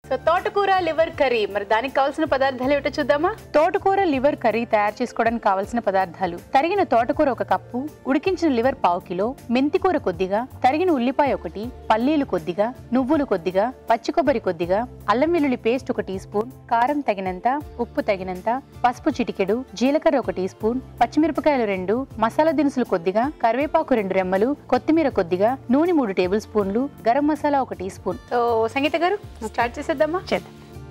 So తోటకూర liver curry మరి దానికి కావాల్సిన పదార్థాలు ఏమిటో చూద్దామా తోటకూర లివర్ కర్రీ తయారు చేసుకోవడానికి కావాల్సిన పదార్థాలు తరిగిన తోటకూర ఒక కప్పు ఉడికించిన లివర్ పావు కిలో మెంతికూర కొద్దిగా తరిగిన ఉల్లిపాయ ఒకటి పల్లీలు కొద్దిగా నువ్వులు కొద్దిగా పచ్చి కొబ్బరి కొద్దిగా అల్లం వెల్లుల్లి పేస్ట్ ఒక టీ స్పూన్ కారం తగినంత ఉప్పు తగినంత పసుపు చిటికెడు జీలకర్ర ఒక టీ స్పూన్ పచ్చిమిరపకాయలు రెండు మసాలా దినుసులు కొద్దిగా కరివేపాకు రెండు రెమ్మలు కొత్తిమీర కొద్దిగా నూనె మూడు టేబుల్ స్పూన్లు గరం మసాలా ఒక టీ స్పూన్ సో సంగీత గారు స్టార్ట్ చేసేద్దామా చేద్దాం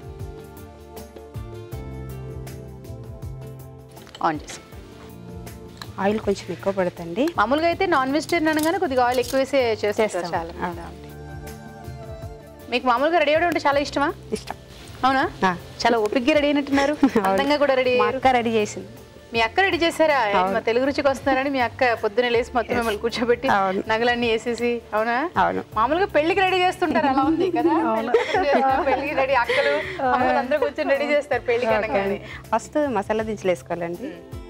ఆన్ చేసి ఆయిల్ కొంచెం ఎక్కువ పడుతుంది మామూలుగా అయితే నాన్ వెజిటేరియన్ అనగానే కొద్దిగా ఆయిల్ ఎక్కువ వేసే చేస్తారు చేస్తాం. చాలా మంది. మీకు మామూలుగా రెడీ అవ్వడం అంటే చాలా ఇష్టమా ఇష్టం అవునా ఆ. చాలా ఓపిక్గా రెడీ అయినట్టున్నారు అందంగా కూడా రెడీ మా అయ్యారు అక్క రెడీ చేసింది మీ అక్క రెడీ చేశారా మా తెలుగు రుచికి వస్తున్నారని మీ అక్క పొద్దున లేసి మొత్తం మిమ్మల్ని కూర్చోబెట్టి అవును. నగలన్నీ వేసేసి అవునా అవును మామూలుగా పెళ్లికి రెడీ చేస్తుంటారు అలా ఉంది కదా పెళ్లి కూతురు చేస్తారు, పెళ్లికి రెడీ అక్కలు అమ్మలు అందరూ కూర్చొని రెడీ చేస్తారు పెళ్లికి అనగానే ఫస్ట్ మసాలా దినుసులు వేసుకోవాలండి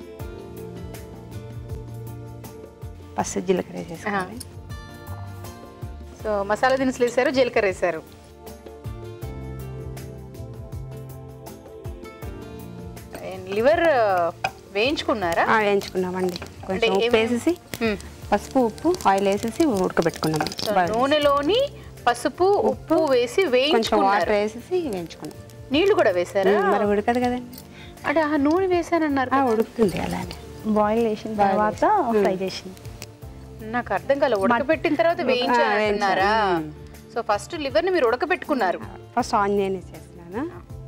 ఫస్ట్ జీలకర్ర వేసేసుకోవాలి సో మసాలా దినుసులు వేసారు జీలకర్ర వేసారు లివర్ వేయించుకున్నారా ఆ, వేయించుకున్నామండి కొంచెం అంటే ఉప్పు ఏమేం- వేసేసి మ్మ్. పసుపు ఉప్పు ఆయిల్ వేసేసి ఉడకబెట్టుకున్నాము సో నూనెలోని పసుపు ఉప్పు వేసి కొంచెం వేయించుకున్నారు వాటర్ వేసేసి వేయించుకున్నాం నీళ్లు కూడా వేసారా మరి ఉడకదు కదండి అంటే ఆ నూనె వేసానన్నారు ఆ, కదా. ఉడుకుతుంది అలానే బాయిల్ చేసిన తర్వాత ఫ్రై చేసింది నాకు అర్థం కాలే ఉడకబెట్టిన తర్వాత వేయించారంటున్నారా సో ఫస్ట్ లివర్ ని మీరు ఉడకబెట్టుకున్నారు ఫస్ట్ ఆనియన్ వేసేస్తున్నాను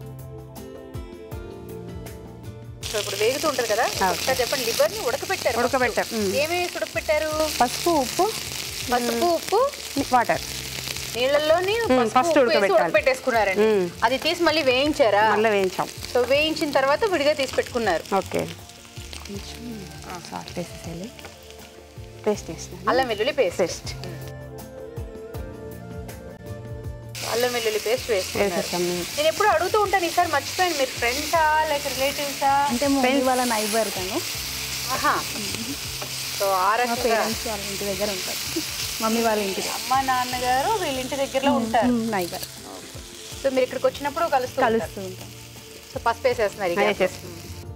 సో ఇప్పుడు వేగుతూ ఉంటది కదా ఒకసారి చెప్పండి లివర్ ని ఉడకబెట్టారు first. ఉడకబెట్టాం. మ్మ్. ఏమేమి వేసి ఉడకబెట్టారు పసుపు ఉప్పు పసుపు ఉప్పు వాటర్ నీళ్ళల్లోని పసుపు, first ఉప్పు వేసి ఉడకబెట్టాలి. ఉడకబెట్టేసుకున్నారండి మ్మ్. అది తీసి మళ్ళీ వేయించారా మళ్ళీ వేయించాం సో వేయించిన తర్వాత విడిగా తీసి పెట్టుకున్నారు ఓకే కొంచెం సాల్ట్ వేసేసేయాలి పేస్ట్ వేసినాను అల్లం వెల్లుల్లి పేస్ట్ పేస్ట్ అల్లం వెల్లుల్లి పేస్ట్ వేసుకున్నారు వేసేసాం నేను ఎప్పుడు అడుగుతూ ఉంటాను ఈసారి మర్చిపోయాను మీరు ఫ్రెండ్సా లేక రిలేటివ్సా అంటే మమ్మీ వాళ్ళ నైబర్ తను ఆహా సో ఆ మా రకంగా పేరెంట్స్ వాళ్ళ ఇంటి దగ్గర ఉంటారు మమ్మీ వాళ్ళ ఇంటి దగ్గర అమ్మ నాన్నగారు వీళ్ళ ఇంటి దగ్గరలో ఉంటారు నైబర్ సో మీరు ఇక్కడికి వచ్చినప్పుడు కలుస్తూ ఉంటారు. కలుస్తూ ఉంటాం సో పసుపు వేసేస్తున్నారు ఇక. వేసేస్తాం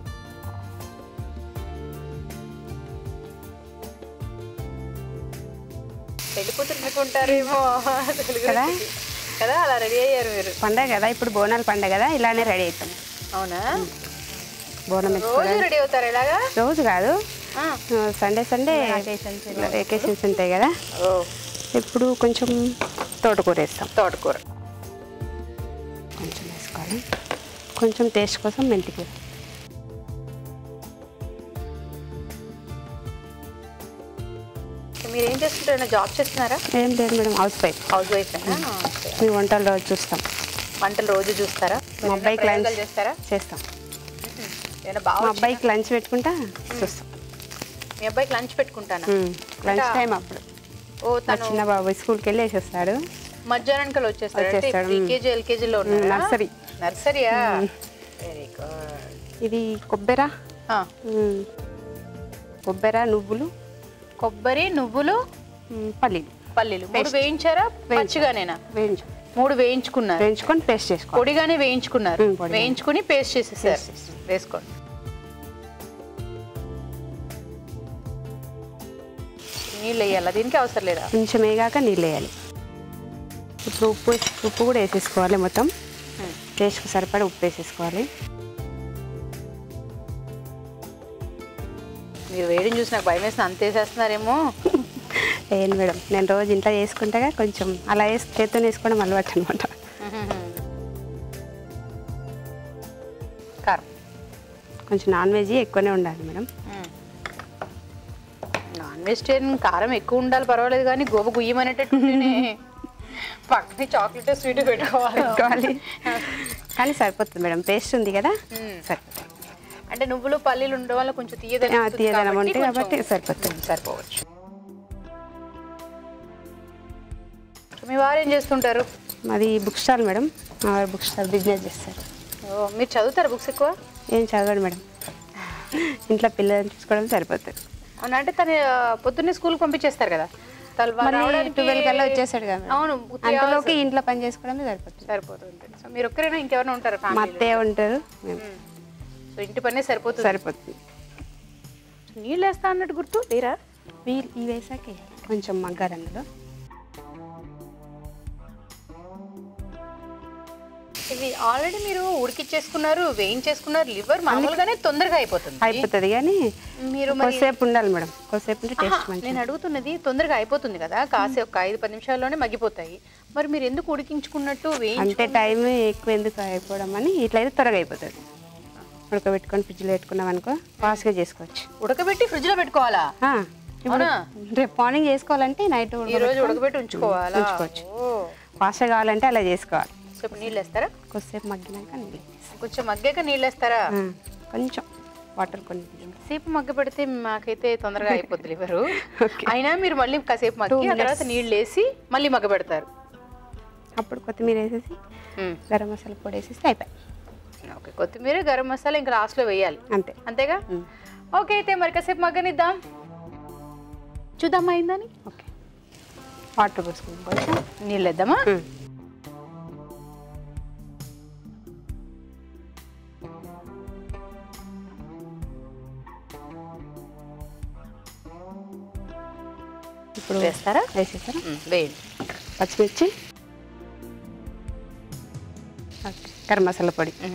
పెళ్లి కూతురు అనుకుంటారేమో తెలుగు కదా? రుచికి. కదా అలా రెడీ అయ్యారు మీరు పండగ కదా ఇప్పుడు బోనాలు పండగ కదా ఇలానే రెడీ అవుతాం అవునా బోనం రోజు వేసుకోవడానికి రెడీ అవుతారు ఇలాగా రోజు కాదు ఆ. సండే సండే Vacations వెకేషన్స్ ఉంటాయి కదా ఓ ఇప్పుడు కొంచెం తోటకూర వేస్తాం తోటకూర కొంచెం వేసుకోవాలి కొంచెం టేస్ట్ కోసం మెంతికూర సో మీరు ఏం చేస్తుంటారు జాబ్ చేస్తున్నారా ఏం లేదు madam housewife housewife మీ వంటలు రోజు చూస్తాం వంటలు రోజు చూస్తారా మా అబ్బాయికి ప్రయోగాలు లంచ్ చేస్తారా చేస్తాం ఏమైనా మా బాగా అబ్బాయికి లంచ్ పెట్టుకుంటా చూస్తాం మీ అబ్బాయికి లంచ్ పెట్టుకుంటానా లంచ్ టైం అప్పుడు ఓ మా తను చిన్న బాబు స్కూల్కి వెళ్ళి వేసేస్తాడు మధ్యాహ్నానికి వచ్చేస్తాడు అంటే వచ్చేస్తాడు. ప్రీకేజీ ఎల్కేజీలో ఉన్నారా నర్సరీ. నర్సరీయా వెరీ గుడ్ ఇది కొబ్బెర మ్మ్. కొబ్బెర నువ్వులు కొబ్బరి నువ్వులు మ్మ్, పల్లీలు పల్లీలు మూడు వేయించారా పచ్చిగానేనా వేయించు మూడు వేయించుకున్నారు వేయించుకొని పేస్ట్ చేసుకోవాలి పొడిగానే వేయించుకున్నారు ఉమ్, పొడిగానే. వేయించుకుని పేస్ట్ చేసేసారు Paste చేసేసాం. వేసుకోండి నీళ్ళు వేయాలా దీనికి అవసరం లేదా కొంచెం వేగాక నీళ్ళు వేయాలి ఇప్పుడు ఉప్పు వేసి- ఉప్పు కూడా వేసేసుకోవాలి మొత్తం ఉమ్. టేస్ట్కి సరిపడా ఉప్పు వేసేసుకోవాలి మీరు వేడిని చూసి నాకు భయం వేసిన అంత వేసేస్తున్నారేమో వేయండి మేడం నేను రోజు ఇంట్లో చేసుకుంటాగా కొంచెం అలా వేసి చేత్తో వేసుకోవడం అలవాటు అనమాట కారం కొంచెం నాన్ వెజ్ ఎక్కువనే ఉండాలి మేడం నాన్ వెజిటేరియన్ కారం ఎక్కువ ఉండాలి పర్వాలేదు కానీ గోబ గుయ్యమనేటట్టు పక్కనే చాక్లెట్ స్వీట్ పెట్టుకోవాలి పెట్టుకోవాలి కానీ సరిపోతుంది మేడం పేస్ట్ ఉంది కదా మ్మ్. సరిపోతుంది అంటే నువ్వులు పల్లీలు ఉండడం వల్ల కొంచెం తీయదనం ఆ, ఉంటుంది తీయదనం కాబట్టి ఉంటుంది కొంచెం కాబట్టి సరిపోతుంది సరిపోవచ్చు మీ వారు ఏం చేస్తుంటారు మాది బుక్ స్టాల్ మేడం మా వారు బుక్ స్టాల్ బిజినెస్ చేస్తారు ఓ, మీరు చదువుతారు బుక్స్ ఎక్కువ ఏం చదవడు మేడం ఇంట్లో పిల్లల్ని చూసుకోవడం సరిపోతుంది అవునా అంటే తను ఆ, పొద్దున్నే స్కూల్కి పంపించేస్తారు కదా తల్వార్ మరి రావడానికి- ట్వెల్వ్ కల్లా వచ్చేసాడు కదా మేడం. అవును ఉత్తి అంతలోకి ఇంట్లో పని చేసుకోవడమే సరిపోతుంది సరిపోతుంది సో మీరు ఒక్కరైనా ఇంకెవరైనా ఉంటారా మా ఫ్యామిలీ అత్తయ్య ఉంటారు మేము సో ఇంటి పనే సరిపోతుంది సరిపోతుంది నీళ్ళు వేస్తా అన్నట్టు గుర్తు లేరా వీళ్ళు ఈ వేసాకే కొంచెం మగ్గారు అందులో ఇది ఆల్రెడీ మీరు ఉడికిచ్చేసుకున్నారు వేయించేసుకున్నారు లివర్ మామూలుగానే తొందరగా అయిపోతుంది అయిపోతుంది కానీ మీరు మరి కొద్దిసేపు ఉండాలి మేడం కొద్దిసేపు ఉంటే ఆహా, టేస్ట్ మంచి నేను అడుగుతున్నది తొందరగా అయిపోతుంది కదా కాసే ఒక ఐదు పది నిమిషాల్లోనే మగ్గిపోతాయి మరి మీరు ఎందుకు ఉడికించుకున్నట్టు వేయించు అంతే టైం ఎక్కువ ఎందుకు అయిపోవడం అని ఇట్లా అయితే త్వరగా అయిపోతుంది ఉడకబెట్టుకొని ఫ్రిడ్జ్లో పెట్టుకున్నాం అనుకో ఫాస్ట్గా చేసుకోవచ్చు ఉడకబెట్టి ఫ్రిడ్జ్ లో పెట్టుకోవాలా ఆ, ఇప్పుడు అవునా రేపు మార్నింగ్ చేసుకోవాలంటే నైట్ ఈ రోజు ఉడకబెట్టి ఉంచుకోవాలా ఉంచుకోవచ్చు. ఓ. ఫాస్ట్గా కావాలంటే అలా చేసుకోవాలి సో ఇప్పుడు నీళ్ళు వేస్తారా కొద్దిసేపు మగ్గినాక నీళ్ళు వేసేసి. కొంచెం మగ్గాక నీళ్ళు వేస్తారా ఆ, కొంచెం వాటర్ కొన్ని సేపు మగ్గ పెడితే మాకైతే తొందరగా అయిపోద్ది లివరు అయినా మీరు మళ్ళీ కాసేపు మగ్గి ఆ తర్వాత నీళ్ళు వేసి మళ్ళీ మగ్గ పెడతారు అప్పుడు కొత్తిమీర వేసేసి గరం మసాలా పొడి వేసేసి అయిపోయి ఓకే కొత్తిమీర గరం మసాలా ఇంకా లాస్ట్లో వేయాలి అంతే అంతేగా ఓకే అయితే మరి కాసేపు మగ్గనిద్దాం చూద్దామా అయిందని ఓకే వాటర్ పోసుకుందాం కొంచెం నీళ్ళు వేద్దామా ఉమ్. ఇప్పుడు వేస్తారా వేసేసారా ఉమ్, వేయండి పచ్చిమిర్చి ఓకే గరం మసాలా పొడి ఉమ్.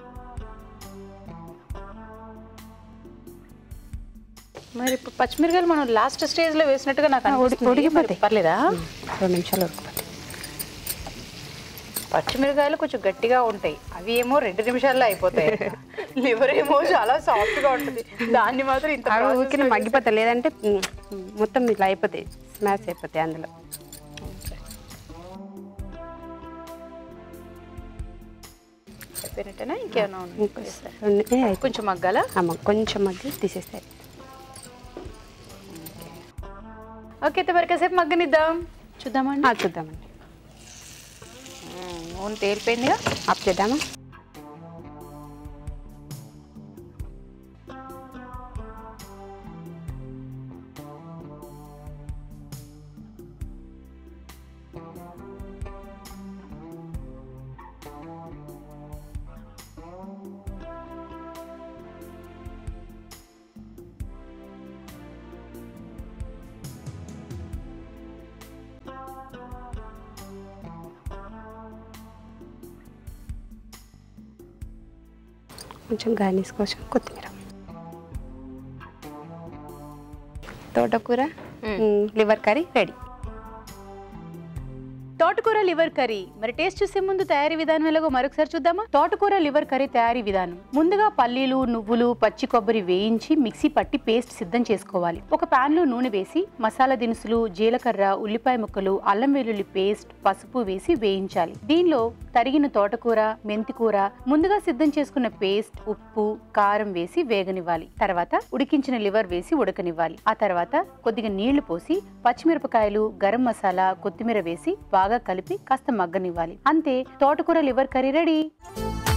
మరి ఇప్పుడు పచ్చిమిరకాయలు మనం లాస్ట్ స్టేజ్ లో వేసినట్టుగా నాకు అనిపిస్తుంది. ఉడికిపోతాయి. మరి పర్లేదా రెండు నిమిషాలు ఉడకపోతే పచ్చిమిరకాయలు కొంచెం గట్టిగా ఉంటాయి అవి ఏమో రెండు నిమిషాల్లో అయిపోతాయి లివర్ ఏమో చాలా సాఫ్ట్ గా ఉంటుంది దాన్ని మాత్రం ఇంత అవి process ఊరికి మగ్గిపోతాయి లేదంటే ఉమ్, మొత్తం ఇట్లా అయిపోతాయి స్మాష్ అయిపోతాయి అందులో అయిపోయినట్టేనా ఇంకేమైనా ఉంది? ఇంకో రెండు ఏ, అయిపోయి. కొంచెం మగ్గాల అమ్మ కొంచెం మగ్గి తీసేస్తాయి ఓకే అయితే మరి కాసేపు మగ్గనిద్దాం చూద్దామండి ఆ, చూద్దామండి ఉమ్, నూనె తేలిపోయిందిగా ఆఫ్ చేద్దామా కొంచెం గార్నిష్ కోసం కొత్తిమీర తోటకూర ఉమ్, లివర్ కర్రీ రెడీ తోటకూర లివర్ కర్రీ మరి టేస్ట్ చూసే ముందు తయారీ విధానం ఎలాగో మరొకసారి చూద్దామా తోటకూర లివర్ కర్రీ తయారీ విధానం ముందుగా పల్లీలు నువ్వులు పచ్చి కొబ్బరి వేయించి మిక్సీ పట్టి పేస్ట్ సిద్ధం చేసుకోవాలి ఒక పాన్ లో నూనె వేసి మసాలా దినుసులు జీలకర్ర ఉల్లిపాయ ముక్కలు అల్లం వెల్లుల్లి పేస్ట్ పసుపు వేసి వేయించాలి దీనిలో తరిగిన తోటకూర మెంతికూర ముందుగా సిద్ధం చేసుకున్న పేస్ట్ ఉప్పు కారం వేసి వేగనివ్వాలి తర్వాత ఉడికించిన లివర్ వేసి ఉడకనివ్వాలి ఆ తర్వాత కొద్దిగా నీళ్లు పోసి పచ్చిమిరపకాయలు గరం మసాలా కొత్తిమీర వేసి బాగా కలిపి కాస్త మగ్గనివ్వాలి అంతే తోటకూర లివర్ కర్రీ రెడీ